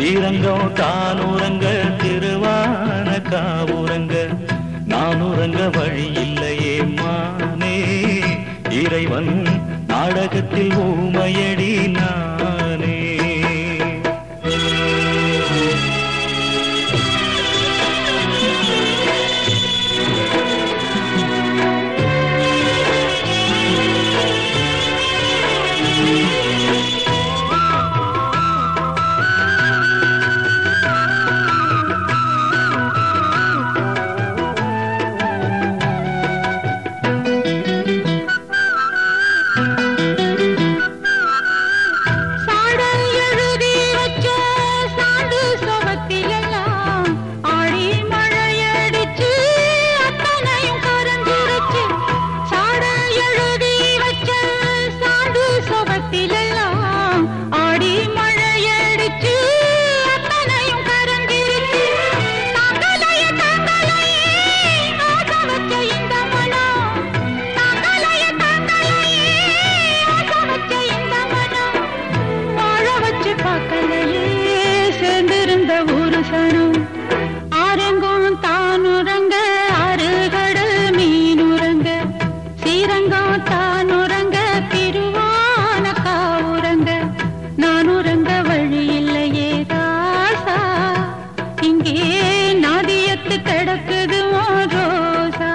ஸ்ரீரங்கம் தானுரங்க திருவான காவுரங்க நானுரங்க வழி இல்லையே மானே இறைவன் நாடகத்தில் ஊமையடி நானே சாடல் எழுதி வச்ச சாந்து சுவத்திலெல்லாம் ஆடி மழையடிச்சு அத்தனையும் கரைஞ்சிருச்சு சாடல் எழுதி வச்ச சாந்து சுவத்திலெல்லாம் ஆடி மழையடிச்சு அத்தனையும் கரைஞ்சிருச்சு தாங்கலையே தாங்கலையே ஆசை வச்ச இந்த மனம் தாங்கலையே தாங்கலையே ஆசை வச்ச இந்த மனம் வாழ வச்சு பார்க்கலையே சேர்ந்திருந்த ஒரு சனம் ஆரங்கம் தானுரங்க ஆறு கடல் மீனுரங்க ஸ்ரீரங்கம் தானுரங்க திருவான காவுரங்க நானுரங்க வழி இல்லையே தாசா இங்கே நாதியத்து கிடக்குது ஓ ரோசா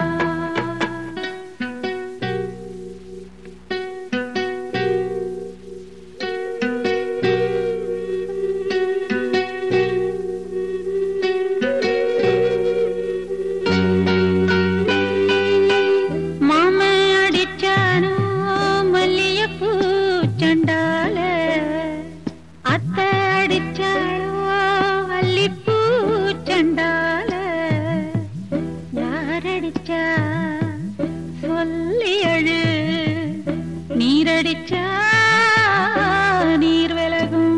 மாமன் அடிச்சானோ மல்லியப்பூ சண்டால அத்தை அடிச்சாளோ அல்லிப்பூ சண்டால யார் அடிச்சா சொல்லி அழு நீரடிச்சா நீர் விலகும்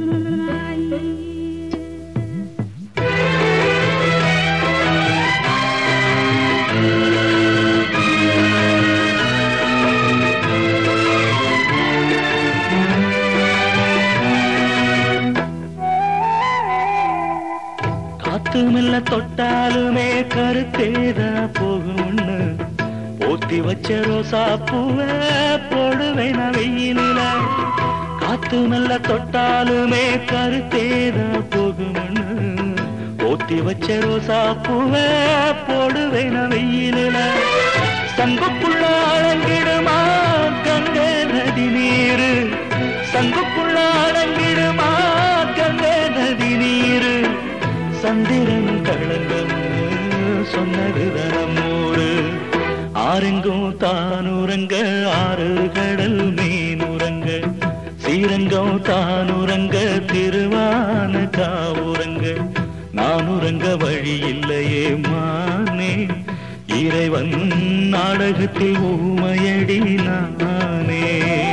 காத்து மெல்ல தொட்டாலுமே கருத்தேதா போகும்னு போத்தி வச்ச ரோசா பூவ போடுவேன் நான் வெயிலில காத்து மெல்ல தொட்டாலுமே கருத்தேதா போகும்னு போத்தி வச்ச ரோசா பூவ போடுவேன் நான் வெயிலில சங்குக்குள்ள அடங்கிடுமா கங்கை நதி நீரு சங்குக்குள்ள அடங்கிடுமா கங்கை நதி நீரு சந்திரன் களங்கம் சொன்னது தனமூறு ஆரெங்கும் தானுரங்க ஆறு கடல் மீனுரங்க ஸ்ரீரங்கம் தானுரங்க திருவான காவுரங்க நானுரங்க வழி இல்லையே மானே இறைவன் நாடகத்தில் ஊமையடி நானே